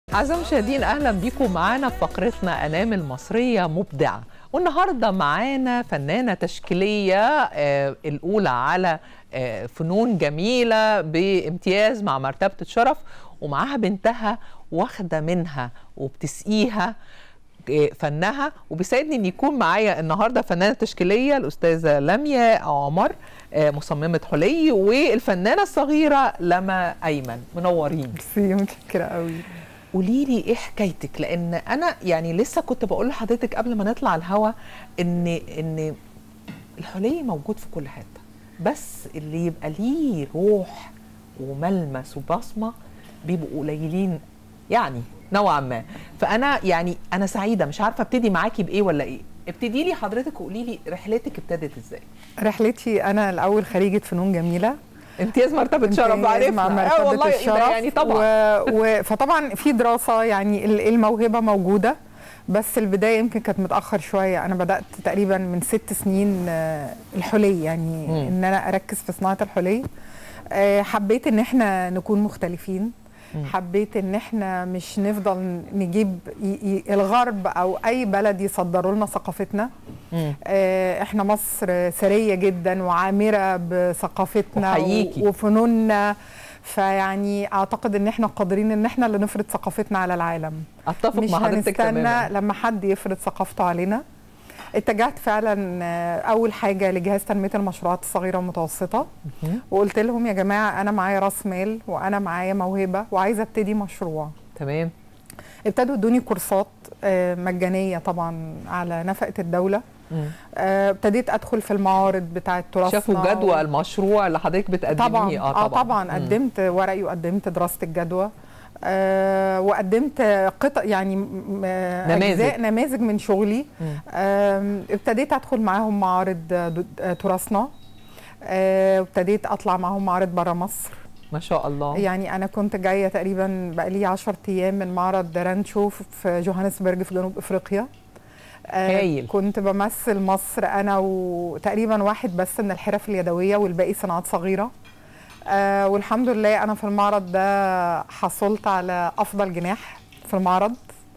أعزائي المشاهدين أهلا بيكم معانا في فقرتنا أنام المصرية مبدعة والنهاردة معانا فنانة تشكيلية آه الأولى على آه فنون جميلة بامتياز مع مرتبة الشرف ومعاها بنتها واخدة منها وبتسقيها آه فنها وبيسعدني ان يكون معايا النهارده فنانه تشكيليه الاستاذه لميا عمر آه مصممه حلي والفنانه الصغيره لما ايمن منورين ميرسي متشكره قوي قولي لي ايه حكايتك لان انا يعني لسه كنت بقول لحضرتك قبل ما نطلع الهوا ان ان الحلي موجود في كل حته بس اللي يبقى ليه روح وملمس وبصمه بيبقوا قليلين يعني نوعا ما فانا يعني انا سعيده مش عارفه ابتدي معاكي بايه ولا ايه ابتدي لي حضرتك وقولي لي رحلتك ابتدت ازاي رحلتي انا الاول خريجه فنون جميله امتياز مرتبة شرف عرفنا مع مرتبة والله إيه ده الشرف يعني طبعا و... و... فطبعا في دراسة يعني ال- الموهبة موجودة بس البداية يمكن كانت متأخر شوية أنا بدأت تقريبا من ست سنين آه، الحلي يعني مم. إن أنا أركز في صناعة الحلي آه، حبيت إن إحنا نكون مختلفين مم. حبيت ان احنا مش نفضل نجيب ي- ي- الغرب او اي بلد يصدروا لنا ثقافتنا مم. آه، احنا مصر ثريه جدا وعامره بثقافتنا أحييكي. و- وفنوننا فيعني اعتقد ان احنا قادرين ان احنا اللي نفرض ثقافتنا على العالم اتفق مش مع حضرتك هنستنى تماما لما حد يفرض ثقافته علينا اتجهت فعلا آه، اول حاجه لجهاز تنميه المشروعات الصغيره والمتوسطه مهم. وقلت لهم يا جماعه انا معايا راس مال وانا معايا موهبه وعايزه ابتدي مشروع تمام ابتدوا ادوني كورسات آه، مجانيه طبعا على نفقه الدوله مم. آه، ابتديت ادخل في المعارض بتاعه تراثنا شافوا جدوى و- المشروع اللي حضرتك بتقدميه طبعا اه طبعا مم. قدمت ورقي وقدمت دراسه الجدوى آه وقدمت قطع يعني م- آه، نماذج. اجزاء نماذج من شغلي مم. آم، ابتديت ادخل معاهم معارض آه، د- آه، تراثنا آه، وابتديت اطلع معاهم معارض بره مصر ما شاء الله يعني انا كنت جايه تقريبا بقالي 10 ايام من معرض رانشو في جوهانسبرج في جنوب افريقيا آه، هايل. كنت بمثل مصر انا وتقريبا واحد بس من الحرف اليدويه والباقي صناعات صغيره آه والحمد لله انا في المعرض ده حصلت على افضل جناح في المعرض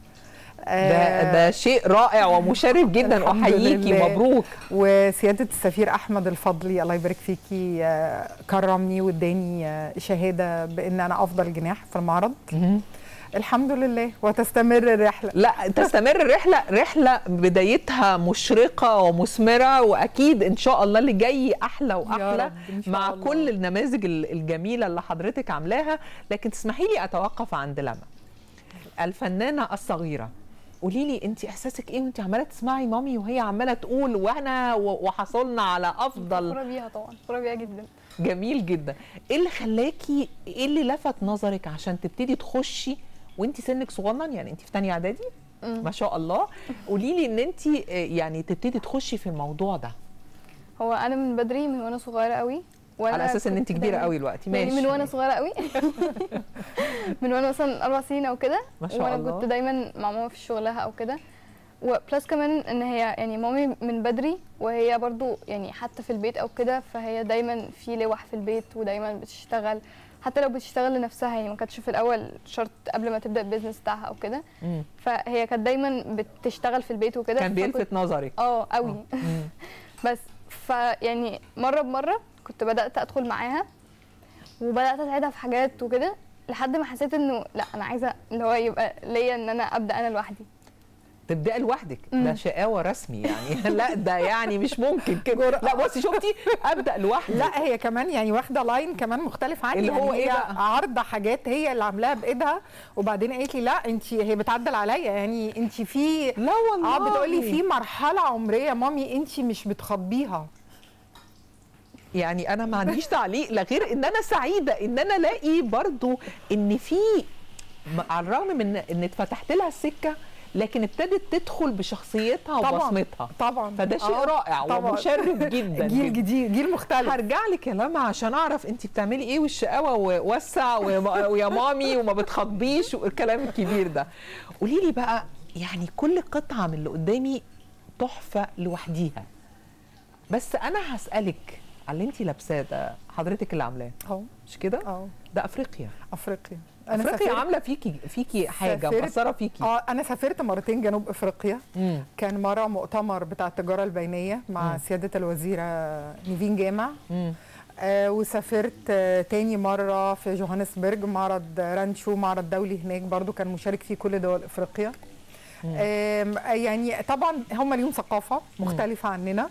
ده ده شيء رائع ومشرف جدا الحمد احييكي لله. مبروك وسياده السفير احمد الفضلي الله يبارك فيكي آه، كرمني واداني آه، شهاده بان انا افضل جناح في المعرض الحمد لله وتستمر الرحله لا تستمر الرحله رحله بدايتها مشرقه ومثمره واكيد ان شاء الله اللي جاي احلى واحلى رب، إن شاء مع الله. كل النماذج ال- الجميله اللي حضرتك عاملاها لكن تسمحي لي اتوقف عند لما الفنانه الصغيره قولي لي انت احساسك ايه وانت عماله تسمعي مامي وهي عماله تقول وانا و- وحصلنا على افضل فخورة بيها طبعا فخورة بيها جدا جميل جدا ايه اللي خلاكي ايه اللي لفت نظرك عشان تبتدي تخشي وانت سنك صغنن يعني انت في تانية اعدادي مم. ما شاء الله قولي لي ان انت آه، يعني تبتدي تخشي في الموضوع ده هو انا من بدري من وانا صغيره قوي وانا على اساس ان انت كنت كبيره دايماً- قوي دلوقتي يعني ماشي من وانا صغيره قوي من وانا مثلا اربع سنين او كده ما شاء وانا الله. كنت دايما مع ماما في شغلها او كده وبلس كمان ان هي يعني مامي من بدري وهي برضو يعني حتى في البيت او كده فهي دايما في لوح في البيت ودايما بتشتغل حتى لو بتشتغل لنفسها يعني ما كانتش في الاول شرط قبل ما تبدا البيزنس بتاعها او كده مم. فهي كانت دايما بتشتغل في البيت وكده كان فكنت- بيلفت نظرك اه قوي مم. بس فيعني مره بمره كنت بدات ادخل معاها وبدات اساعدها في حاجات وكده لحد ما حسيت انه لا انا عايزه اللي هو يبقى ليا ان انا ابدا انا لوحدي تبداي لوحدك ده مم. شقاوه رسمي يعني لا ده يعني مش ممكن كده لا بصي شفتي ابدا لوحدي لا هي كمان يعني واخده لاين كمان مختلف عني اللي يعني هو إيه هي بقى؟ عارضه حاجات هي اللي عاملاها بايدها وبعدين قالت لي لا انت هي بتعدل عليا يعني انت في لا والله اه بتقولي في مرحله عمريه مامي انت مش بتخبيها يعني انا ما عنديش تعليق لا غير ان انا سعيده ان انا الاقي برضو ان في م- على الرغم من ان اتفتحت لها السكه لكن ابتدت تدخل بشخصيتها طبعا وبصمتها طبعا فده شيء آه، رائع طبعاً. ومشرف جدا جيل جدا. جديد جيل مختلف هرجع لك يا لما عشان اعرف انت بتعملي ايه والشقاوه ووسع وما- ويا مامي وما بتخضيش والكلام الكبير ده قولي لي بقى يعني كل قطعه من اللي قدامي تحفه لوحديها بس انا هسالك على اللي انت لابساه ده حضرتك اللي عاملاه اهو مش كده اه ده افريقيا افريقيا أنا افريقيا سافرت- عامله فيكي فيكي حاجه سافرت- مأثره فيكي اه انا سافرت مرتين جنوب افريقيا مم. كان مره مؤتمر بتاع التجاره البينيه مع مم. سياده الوزيره نيفين جامع مم. آه وسافرت آه تاني مره في جوهانسبرج معرض رانشو معرض دولي هناك برضو كان مشارك فيه كل دول افريقيا آم، يعني طبعا هم ليهم ثقافه مختلفه عننا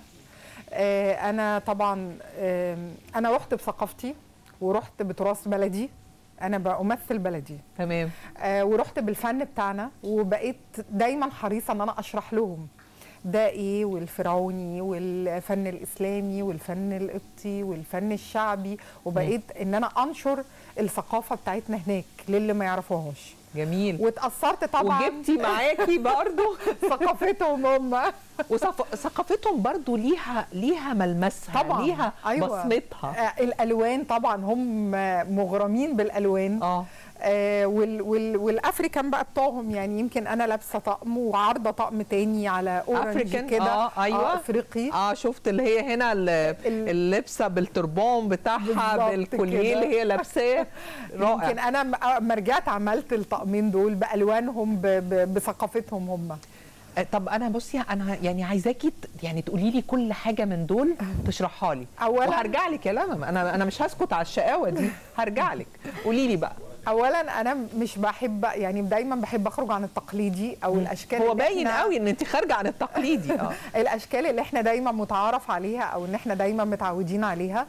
آه انا طبعا آم، انا رحت بثقافتي ورحت بتراث بلدي انا بمثل بلدي تمام آه ورحت بالفن بتاعنا وبقيت دايما حريصه ان انا اشرح لهم ده ايه والفرعوني والفن الاسلامي والفن القبطي والفن الشعبي وبقيت ان انا انشر الثقافه بتاعتنا هناك للي ما يعرفوهاش جميل واتاثرت طبعا وجبتي معاكي برضو ثقافتهم هم وثقافتهم برضو ليها ليها ملمسها طبعا ليها أيوة. بصمتها آه الالوان طبعا هم مغرمين بالالوان اه آه وال وال والافريكان بقى بتوعهم يعني يمكن انا لابسه طقم وعارضه طقم تاني على اورنج افريكان كده اه ايوه آه افريقي اه شفت اللي هي هنا ال- ال- اللبسه بالتربون بتاعها بالظبط بالكوليه كده. اللي هي لابساه يمكن رائع انا م- آه، ما رجعت عملت الطقمين دول بالوانهم ب- ب- بثقافتهم هم آه، طب انا بصي انا يعني عايزاكي ت- يعني تقولي لي كل حاجه من دول تشرحها لي أولاً- وهرجع لك يا لمم انا انا مش هسكت على الشقاوه دي هرجع لك قولي لي بقى اولا انا مش بحب يعني دايما بحب اخرج عن التقليدي او الاشكال هو اللي باين إحنا- قوي ان انت خارجه عن التقليدي اه الاشكال اللي احنا دايما متعارف عليها او ان احنا دايما متعودين عليها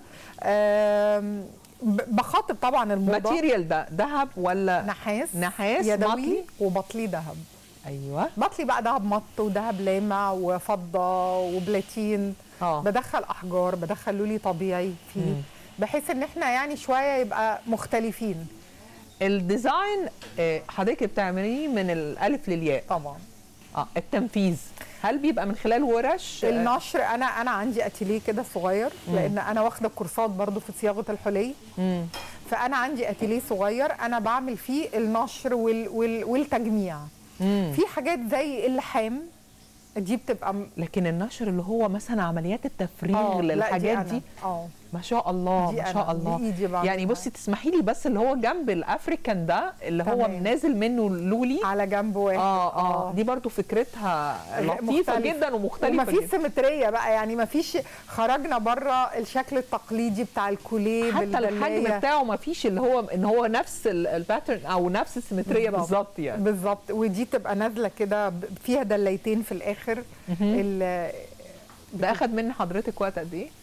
آم، ب- بخاطب طبعا الموضه ماتيريال ده ذهب ولا نحاس نحاس يدوي مطلي وبطلي ذهب ايوه بطلي بقى ذهب مط وذهب لامع وفضه وبلاتين اه بدخل احجار بدخل لولي طبيعي فيه مم. بحيث ان احنا يعني شويه يبقى مختلفين الديزاين آه، حضرتك بتعمليه من الالف للياء طبعا اه التنفيذ هل بيبقى من خلال ورش آه، النشر انا انا عندي اتيليه كده صغير لان انا واخده كورسات برضو في صياغه الحلي مم. فانا عندي اتيليه صغير انا بعمل فيه النشر وال وال والتجميع مم. في حاجات زي اللحام دي بتبقى م- لكن النشر اللي هو مثلا عمليات التفريغ آه، لا، للحاجات أنا. دي اه ما شاء الله دي ما أنا، شاء دي الله إيدي بعملها. يعني بصي تسمحي لي بس اللي هو جنب الافريكان ده اللي هو تمام. نازل منه لولي على جنب واحد اه اه دي برضو فكرتها لطيفه مختلف. جدا ومختلفه ومفيش جدا سيمتريه بقى يعني مفيش خرجنا بره الشكل التقليدي بتاع الكوليه حتى الحجم بالدلاية. بتاعه ما فيش اللي هو ان هو نفس ال- الباترن او نفس السيمتريه بالظبط. بالظبط يعني بالظبط ودي تبقى نازله كده ب- فيها دلايتين في الاخر ال- ده اخد من حضرتك وقت قد ايه؟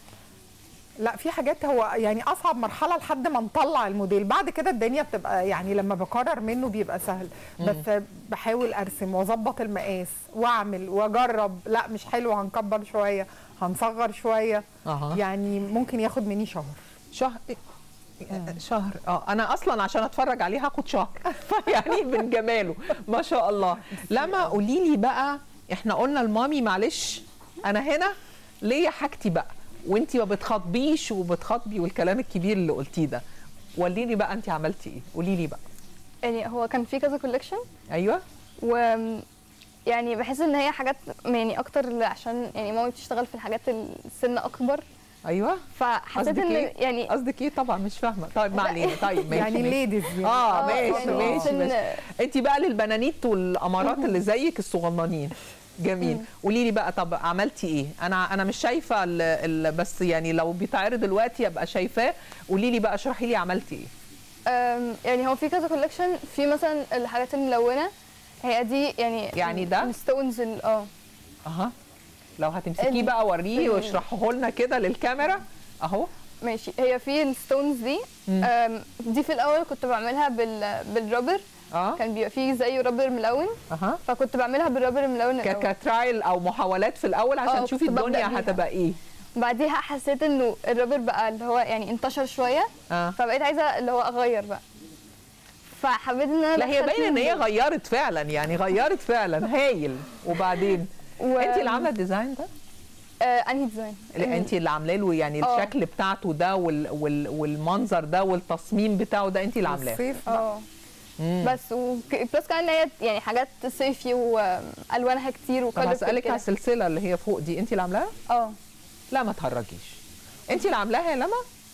لا في حاجات هو يعني اصعب مرحله لحد ما نطلع الموديل بعد كده الدنيا بتبقى يعني لما بقرر منه بيبقى سهل بس بحاول ارسم واظبط المقاس واعمل واجرب لا مش حلو هنكبر شويه هنصغر شويه اها يعني ممكن ياخد مني شهر شهر شهر اه انا اصلا عشان اتفرج عليه هاخد شهر يعني من جماله ما شاء الله لما قولي لي بقى احنا قلنا المامي معلش انا هنا ليا حاجتي بقى وانتي ما بتخاطبيش وبتخاطبي والكلام الكبير اللي قلتيه ده وليني بقى انت عملتي ايه قولي لي بقى يعني هو كان في كذا كوليكشن ايوه و يعني بحس ان هي حاجات يعني اكتر عشان يعني مامي بتشتغل في الحاجات السن اكبر ايوه فحسيت قصدك ان ايه يعني قصدك ايه طبعا مش فاهمه طيب ما علينا طيب ماشي يعني ماشي. ليديز يعني اه آه، ماشي يعني ماشي سن- ماشي انت بقى للبنانيت والامارات اللي زيك الصغننين جميل قولي لي بقى طب عملتي ايه انا انا مش شايفه ال ال بس يعني لو بيتعرض دلوقتي ابقى شايفاه قولي لي بقى اشرحي لي عملتي ايه أم، يعني هو في كذا كوليكشن في مثلا الحاجات الملونه هي دي يعني يعني ده؟ الستونز ال- اه اها لو هتمسكيه ال- بقى وريه ال- واشرحه لنا كده للكاميرا اهو ماشي هي في الستونز دي أم، دي في الاول كنت بعملها بال بالرابر اه كان بيبقى فيه زي رابر ملون اها فكنت بعملها بالرابر الملون الأول. كترايل او محاولات في الاول عشان آه، تشوفي كنت ببدأ الدنيا بيها. هتبقى ايه بعديها حسيت انه الرابر بقى اللي هو يعني انتشر شويه اه فبقيت عايزه اللي هو اغير بقى فحبيت ان انا لا هي أدخل باين ان هي فيه غيرت فعلا يعني غيرت فعلا هايل وبعدين و- انت اللي عامله الديزاين ده آه انهي ديزاين اللي انت اللي عامله له يعني آه. الشكل بتاعته ده وال وال والمنظر ده والتصميم بتاعه ده انت اللي عاملاه الصيف اه بس وبلس كمان ان هي يعني حاجات صيفي والوانها كتير طب وكلر هسالك على السلسله اللي هي فوق دي انت اللي عاملاها اه لا ما تهرجيش انت اللي عاملاها يا لما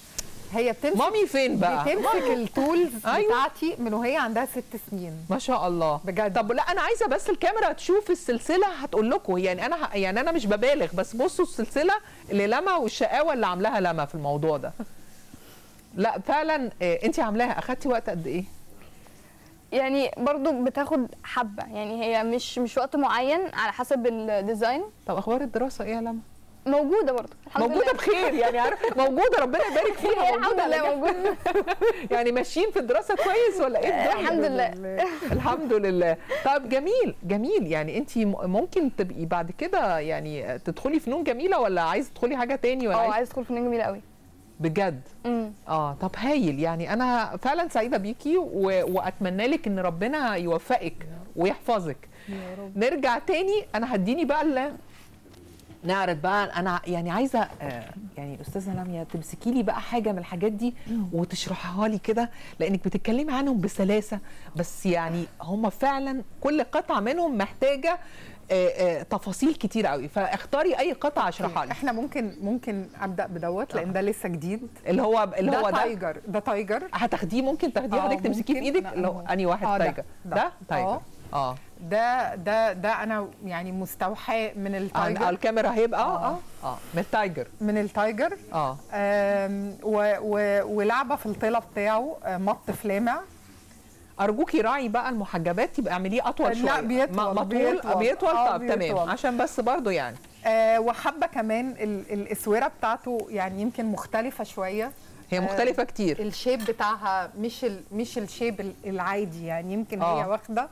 هي بتمسك مامي فين بقى بتمسك التولز أيوة. بتاعتي من وهي عندها ست سنين ما شاء الله بجد. طب لا انا عايزه بس الكاميرا تشوف السلسله هتقول لكم يعني انا ه- يعني انا مش ببالغ بس بصوا السلسله اللي لما والشقاوه اللي عاملاها لما في الموضوع ده لا فعلا انت عاملاها اخدتي وقت قد ايه يعني برضو بتاخد حبه يعني هي مش مش وقت معين على حسب الديزاين طب اخبار الدراسه ايه يا لما موجوده برضو الحمد موجوده لله بخير يعني عارف موجوده ربنا يبارك فيها الحمد موجودة لله على موجوده جنب. يعني ماشيين في الدراسه كويس ولا ايه الدنيا؟ الحمد لله الحمد لله طب جميل جميل يعني انت ممكن تبقي بعد كده يعني تدخلي فنون جميله ولا عايزه تدخلي حاجه تاني ولا اه عايزة- عايز ادخل فنون جميله قوي بجد امم اه طب هايل يعني انا فعلا سعيده بيكي و... واتمنى لك ان ربنا يوفقك ويحفظك نرجع تاني انا هديني بقى ال... نعرض بقى انا يعني عايزه آه يعني استاذه لميا تمسكي لي بقى حاجه من الحاجات دي وتشرحها لي كده لانك بتتكلمي عنهم بسلاسه بس يعني هم فعلا كل قطعه منهم محتاجه آه آه تفاصيل كتير قوي فاختاري اي قطعه اشرحها لي احنا ممكن ممكن ابدا بدوت لان ده لسه جديد اللي هو اللي ده هو ده تايجر ده تايجر هتاخديه ممكن تاخديه آه، حضرتك تمسكيه في ممكن. ايدك لا، اللي هو هو- انهي واحد آه، ده. تايجر ده. ده تايجر آه. اه ده ده ده انا يعني مستوحاه من آه، التايجر الكاميرا هيبقى اه آه. اه اه من التايجر من التايجر اه آم، و- و- ولعبه في الطيله بتاعه آه، مط فلامع ارجوكي راعي بقى المحجبات يبقى اعمليه اطول لا، شويه بيطول، ما- مطول بيطول. بيطول آه، طب تمام بيطول. عشان بس برضو يعني آه، وحابه كمان ال- الاسوره بتاعته يعني يمكن مختلفه شويه هي آه، مختلفه كتير الشيب بتاعها مش ال مش الشيب ال- العادي يعني يمكن آه. هي واخده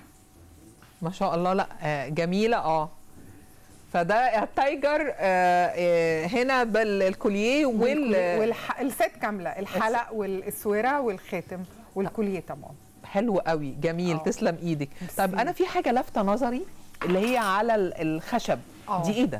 ما شاء الله لا آه جميله اه فده التايجر آه آه هنا بالكوليه وال والح... الست كامله الحلق والاسوره والخاتم والكوليه طبعا حلو قوي جميل آه. تسلم ايدك ميرسي. طب انا في حاجه لافته نظري اللي هي على ال- الخشب آه. دي ايه ده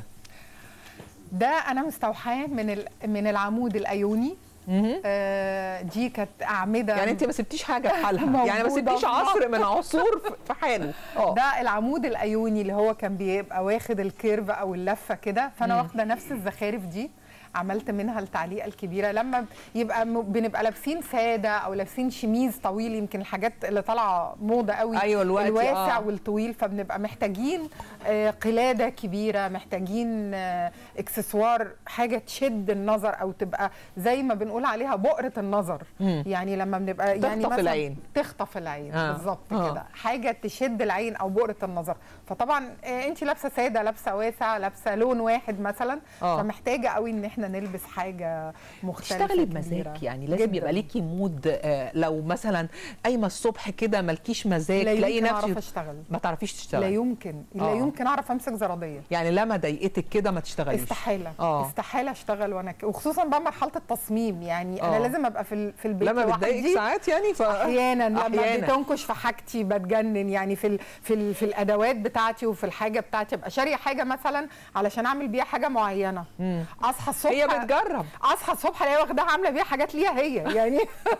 ده انا مستوحاه من ال... من العمود الايوني مهم. آه دي كانت اعمده يعني انت ما سبتيش حاجه في حالها يعني ما موجودة. سبتيش عصر من عصور في- في حاله اه ده العمود الايوني اللي هو كان بيبقى واخد الكيرف او اللفه كده فانا واخده نفس الزخارف دي عملت منها التعليقه الكبيره لما يبقى م- بنبقى لابسين ساده او لابسين شميز طويل يمكن الحاجات اللي طالعه موضه قوي أيوة الوقت، الواسع آه. والطويل فبنبقى محتاجين آه، قلاده كبيره محتاجين آه، اكسسوار حاجه تشد النظر او تبقى زي ما بنقول عليها بؤره النظر مم. يعني لما بنبقى يعني تخطف مثلا العين. تخطف العين آه. بالظبط آه. كده حاجه تشد العين او بؤره النظر فطبعا انت لابسه ساده لابسه واسع لابسه لون واحد مثلا آه. فمحتاجه قوي ان احنا نلبس حاجه مختلفه تشتغلي كبيرة. بمزاج يعني لازم جداً. يبقى ليكي مود آه لو مثلا قايمه الصبح كده مالكيش مزاج لا تلاقي يمكن اعرف نفسك اشتغل ما تعرفيش لا تشتغلي يمكن لا آه. يمكن اعرف امسك زراديه يعني لما ضايقتك كده ما تشتغليش استحاله آه. استحاله اشتغل وانا ك... وخصوصا بقى مرحله التصميم يعني آه. انا لازم ابقى في ال- في البيت لما بتضايقك لوحدي. ساعات يعني ف احيانا لما أحياناً. بتنكش في حاجتي بتجنن يعني في ال في ال في الادوات بتاعتي وفي الحاجه بتاعتي ابقى شاريه حاجه مثلا علشان اعمل بيها حاجه معينه مم. اصحى الصبح هي بتجرب اصحى الصبح الاقي واخداها عامله بيها حاجات ليها هي يعني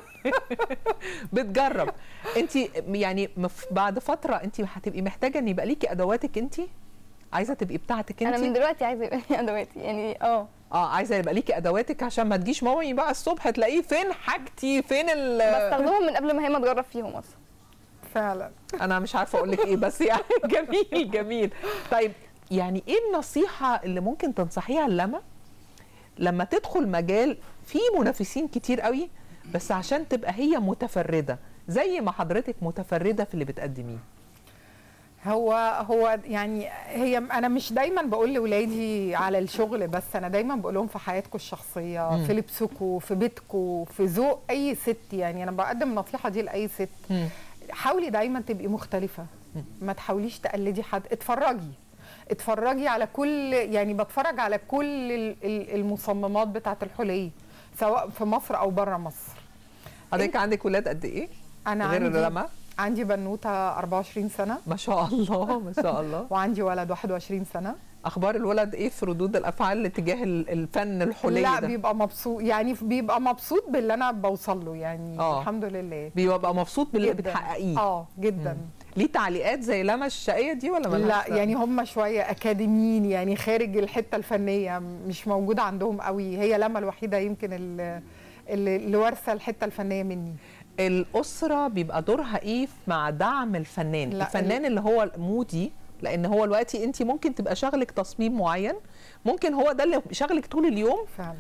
بتجرب انت يعني مف- بعد فتره انت هتبقي محتاجه ان يبقى ليكي ادواتك انت عايزه تبقي بتاعتك انا من انت دلوقتي عايزه يبقى لي ادواتي يعني اه اه عايزه يبقى ليكي ادواتك عشان ما تجيش مامي بقى الصبح تلاقيه فين حاجتي فين ال بستخدمهم من قبل ما هي ما تجرب فيهم اصلا فعلا انا مش عارفه اقول لك ايه بس يعني جميل جميل طيب يعني ايه النصيحه اللي ممكن تنصحيها لما لما تدخل مجال فيه منافسين كتير قوي بس عشان تبقى هي متفرده زي ما حضرتك متفرده في اللي بتقدميه هو هو يعني هي انا مش دايما بقول لاولادي على الشغل بس انا دايما بقول لهم في حياتكم الشخصيه مم. في لبسكم في بيتكم في ذوق اي ست يعني انا بقدم النصيحه دي لاي ست مم. حاولي دايما تبقي مختلفه ما تحاوليش تقلدي حد اتفرجي اتفرجي على كل يعني بتفرج على كل ال- ال- المصممات بتاعت الحلي سواء في مصر او بره مصر حضرتك عندك ولاد قد ايه انا غير عندي لما عندي بنوته 24 سنه ما شاء الله ما شاء الله وعندي ولد 21 سنه اخبار الولد ايه في ردود الافعال تجاه ال- الفن الحلي لا ده بيبقى مبسوط يعني بيبقى مبسوط باللي انا بوصل له يعني آه. الحمد لله بيبقى مبسوط باللي جداً. بتحققيه اه جدا مم. ليه تعليقات زي لما الشقيه دي ولا ملهاش لا يعني هم شويه اكاديميين يعني خارج الحته الفنيه مش موجوده عندهم قوي هي لما الوحيده يمكن ال- اللي اللي وارثه الحته الفنيه مني الاسره بيبقى دورها ايه مع دعم الفنان لا، الفنان اللي هو مودي لان هو دلوقتي انت ممكن تبقى شغلك تصميم معين ممكن هو ده اللي شغلك طول اليوم فعلا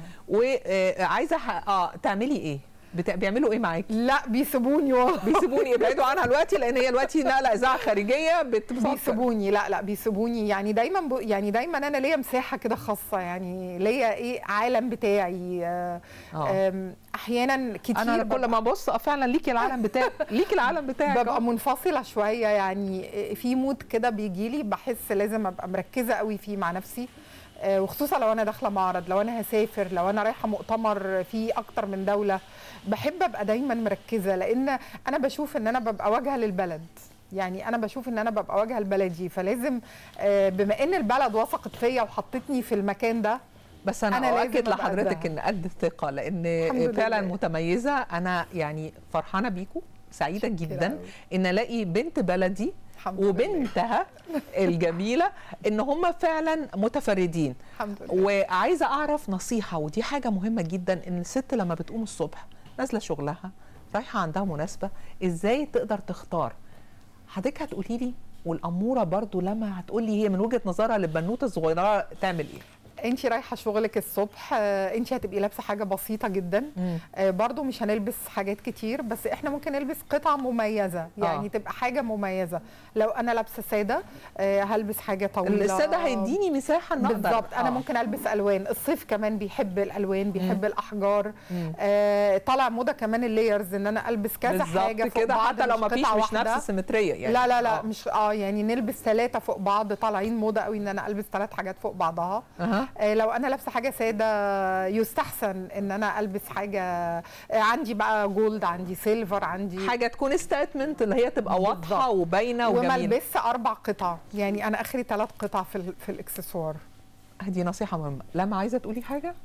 وعايزه اه تعملي ايه بتا... بيعملوا ايه معاكي لا بيسيبوني والله بيسيبوني يبعدوا عنها دلوقتي لان هي دلوقتي نقله اذاعه خارجيه بتفكر بيسيبوني لا لا بيسيبوني يعني دايما ب... يعني دايما انا ليا مساحه كده خاصه يعني ليا ايه عالم بتاعي آه، آه. آم، احيانا كتير انا كل ببقى- ما ابص آه، فعلا ليكي العالم بتاعك ليكي العالم بتاعك ببقى آه. منفصله شويه يعني في مود كده بيجي لي بحس لازم ابقى مركزه قوي فيه مع نفسي آه، وخصوصا لو انا داخله معرض لو انا هسافر لو انا رايحه مؤتمر في اكتر من دوله بحب ابقى دايما مركزه لان انا بشوف ان انا ببقى واجهه للبلد يعني انا بشوف ان انا ببقى واجهه لبلدي فلازم آه، بما ان البلد وثقت فيا وحطتني في المكان ده بس انا, أنا أنا لازم اؤكد أبقى لحضرتك قدها. ان قد الثقه لان الحمد فعلا لله. متميزه انا يعني فرحانه بيكم سعيده شكرا جدا أوي. ان الاقي بنت بلدي الحمد لله. وبنتها الجميله ان هم فعلا متفردين الحمد لله وعايزه اعرف نصيحه ودي حاجه مهمه جدا ان الست لما بتقوم الصبح نازله شغلها رايحه عندها مناسبه ازاي تقدر تختار حضرتك هتقولي لي والاموره برضو لما هتقولي هي من وجهه نظرها للبنوته الصغيره تعمل ايه انت رايحه شغلك الصبح انت هتبقي لابسه حاجه بسيطه جدا مم. آه، برضو مش هنلبس حاجات كتير بس احنا ممكن نلبس قطعة مميزة يعني آه. تبقى حاجة مميزة لو انا لابسة سادة آه، هلبس حاجة طويلة الساده هيديني مساحه ان اقدر بالظبط انا آه. ممكن البس الوان الصيف كمان بيحب الالوان بيحب الاحجار مم. آه طالع موضه كمان اللايرز ان انا البس كذا حاجه بالظبط فوق كده بعض حتى لو مش ما فيش قطعة مش واحدة. نفس السيمتريه يعني لا لا لا آه. مش اه يعني نلبس ثلاثه فوق بعض طالعين موضه قوي ان انا البس ثلاث حاجات فوق بعضها أها. آه، لو انا لابسه حاجه ساده يستحسن ان انا البس حاجه آه، عندي بقى جولد عندي سيلفر عندي حاجه تكون ستيتمنت اللي هي تبقى واضحه بالظبط. وباينه وما وجميله البس اربع قطع يعني انا اخري ثلاث قطع في ال- في الاكسسوار دي نصيحه مهمه لما عايزه تقولي حاجه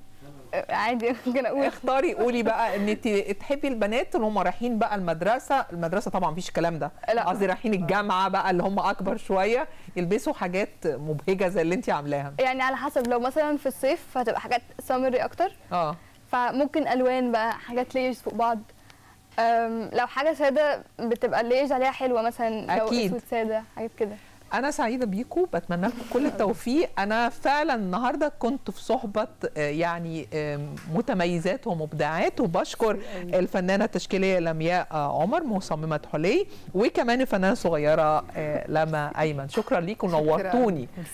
عادي ممكن اقول اختاري قولي بقى ان انت تحبي البنات اللي هم رايحين بقى المدرسه المدرسه طبعا مفيش الكلام ده لا. قصدي رايحين الجامعه بقى اللي هم اكبر شويه يلبسوا حاجات مبهجه زي اللي انت عاملاها يعني على حسب لو مثلا في الصيف فهتبقى حاجات سامري اكتر اه فممكن الوان بقى حاجات ليرز فوق بعض أم، لو حاجه ساده بتبقى الليرز عليها حلوه مثلا لو أكيد. اسود ساده حاجات كده انا سعيده بيكم بتمنى لكم كل التوفيق انا فعلا النهارده كنت في صحبه آه، يعني آه، متميزات ومبدعات وبشكر الفنانه التشكيليه لمياء آه، عمر مصممه حلي وكمان الفنانه الصغيره آه، لما ايمن شكرا ليكم شكراً. نورتوني